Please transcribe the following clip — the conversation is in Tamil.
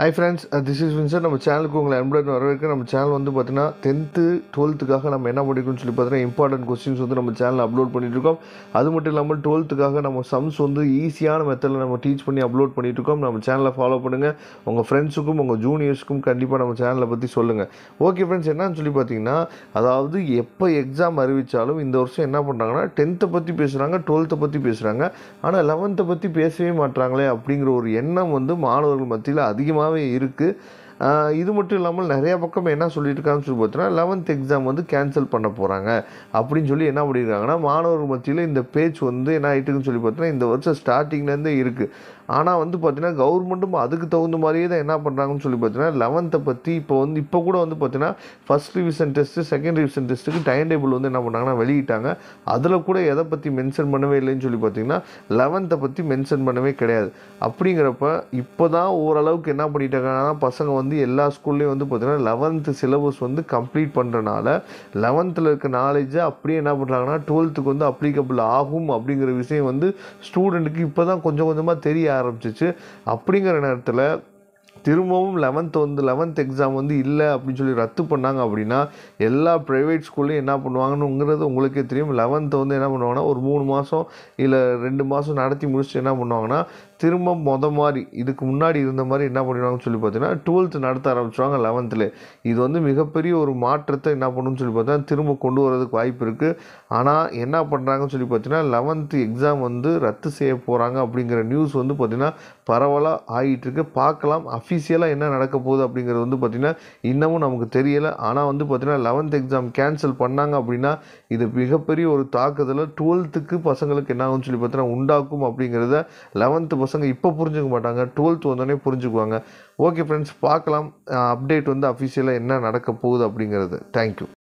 ஹாய் ஃப்ரெண்ட்ஸ் திஸ் இஸ் வின்சர் நம்ம சேனலுக்கு உங்களை அன்புடன் வரவேற்க நம்ம சேனல் வந்து பார்த்தீங்கன்னா டென்த்து டுவெல்த்துக்காக நம்ம என்ன பண்ணிருக்கோம்னு சொல்லி பார்த்தீங்கன்னா இம்பார்ட்டன்ட் கொஸ்டின்ஸ் வந்து நம்ம சேனலில் அப்லோட் பண்ணிட்டு இருக்கோம் அது மட்டும் இல்லாமல் டுவெல்த்துக்காக நம்ம சம்ஸ் வந்து ஈஸியான மெத்தடில் நம்ம டீச் பண்ணி அப்லோட் பண்ணிட்டு இருக்கோம் நம்ம சேனலை ஃபாலோ பண்ணுங்கள் உங்கள் ஃப்ரெண்ட்ஸுக்கும் உங்கள் ஜூனியர்ஸ்க்கும் கண்டிப்பாக நம்ம சேனலை பற்றி சொல்லுங்கள் ஓகே ஃப்ரெண்ட்ஸ் என்னன்னு சொல்லி பார்த்தீங்கன்னா அதாவது எப்போ எக்ஸாம் அறிவித்தாலும் இந்த வருஷம் என்ன பண்ணுறாங்கன்னா டென்த்தை பற்றி பேசுகிறாங்க டுவெல்த்தை பற்றி பேசுகிறாங்க ஆனால் லெவன்த்தை பற்றி பேசவே மாட்றாங்களே அப்படிங்கிற ஒரு எண்ணம் வந்து மாணவர்கள் மத்தியில் அதிகமாகவே இருக்குது இது மட்டும் இல்லாமல் நிறையா பக்கம் என்ன சொல்லிட்டு இருக்காங்கன்னு சொல்லி பார்த்தீங்கன்னா லெவன்த் எக்ஸாம் வந்து கேன்சல் பண்ண போகிறாங்க அப்படின்னு சொல்லி என்ன பண்ணியிருக்காங்கன்னா மாணவர்கள் மத்தியில் இந்த பேச்சு வந்து என்ன ஆகிட்டுன்னு சொல்லி பார்த்தீங்கன்னா இந்த வருஷம் ஸ்டார்டிங்லேருந்தே இருக்குது ஆனால் வந்து பார்த்தீங்கன்னா கவர்மெண்ட்டும் அதுக்கு தகுந்த மாதிரியே தான் என்ன பண்ணுறாங்கன்னு சொல்லி பார்த்தீங்கன்னா லெவன்த்தை பற்றி இப்போ வந்து இப்போ கூட வந்து பார்த்தீங்கன்னா first revision test second revision டெஸ்ட்டுக்கு டைம் டேபிள் வந்து என்ன பண்ணாங்கன்னா வெளியிட்டாங்க அதில் கூட எதை பற்றி மென்ஷன் பண்ணவே இல்லைன்னு சொல்லி பார்த்தீங்கன்னா லெவன்த்தை பற்றி மென்ஷன் பண்ணவே கிடையாது அப்படிங்கிறப்ப இப்போ தான் ஓரளவுக்கு என்ன பண்ணிட்டாங்கன்னா பசங்க வந்து எல்லா ஸ்கூல்லேயும் வந்து பார்த்தீங்கன்னா லெவன்த்து சிலபஸ் வந்து கம்ப்ளீட் பண்ணுறனால லெவன்த்தில் இருக்க நாலேஜை அப்படியே என்ன பண்ணுறாங்கன்னா டுவெல்த்துக்கு வந்து அப்ளிகபிள் ஆகும் அப்படிங்கிற விஷயம் வந்து ஸ்டூடெண்ட்டுக்கு இப்போ தான் கொஞ்சம் கொஞ்சமாக தெரிய ஆரம்பிச்சிச்சு அப்படிங்கிற நேரத்தில் திரும்பவும் லெவன்த் வந்து லெவன்த் எக்ஸாம் வந்து இல்லை அப்படின்னு சொல்லி ரத்து பண்ணாங்க அப்படின்னா எல்லா ப்ரைவேட் ஸ்கூல்லையும் என்ன பண்ணுவாங்கன்னுங்கிறது உங்களுக்கே தெரியும் லெவன்த்தை வந்து என்ன பண்ணுவாங்கன்னா ஒரு மூணு மாதம் இல்லை ரெண்டு மாதம் நடத்தி முடிச்சுட்டு என்ன பண்ணுவாங்கன்னா திரும்ப மொத மாதிரி இதுக்கு முன்னாடி இருந்த மாதிரி என்ன பண்ணிடுவாங்கன்னு சொல்லி பார்த்தீங்கன்னா டுவெல்த் நடத்த ஆரம்பிச்சிருவாங்க லெவன்த்தில் இது வந்து மிகப்பெரிய ஒரு மாற்றத்தை என்ன பண்ணணும்னு சொல்லி பார்த்தீங்கன்னா திரும்ப கொண்டு வரதுக்கு வாய்ப்பு இருக்குது ஆனால் என்ன பண்ணுறாங்கன்னு சொல்லி பார்த்தீங்கன்னா லெவன்த்து எக்ஸாம் வந்து ரத்து செய்ய போகிறாங்க அப்படிங்கிற நியூஸ் வந்து பார்த்திங்கன்னா பரவலாக ஆகிட்டு இருக்கு பார்க்கலாம் அஃபிஷியலாக என்ன நடக்க போகுது அப்படிங்கிறது வந்து பார்த்திங்கன்னா இன்னமும் நமக்கு தெரியலை ஆனால் வந்து பார்த்திங்கன்னா லெவன்த் எக்ஸாம் கேன்சல் பண்ணாங்க அப்படின்னா இது மிகப்பெரிய ஒரு தாக்குதலை டுவெல்த்துக்கு பசங்களுக்கு என்ன ஆகும்னு சொல்லி பார்த்தீங்கன்னா உண்டாக்கும் அப்படிங்கிறத லெவன்த்து பசங்க இப்போ புரிஞ்சுக்க மாட்டாங்க டுவெல்த் வந்தோடனே புரிஞ்சுக்குவாங்க ஓகே ஃப்ரெண்ட்ஸ் பார்க்கலாம் அப்டேட் வந்து அஃபிஷியலாக என்ன நடக்க போகுது அப்படிங்கிறது தேங்க்யூ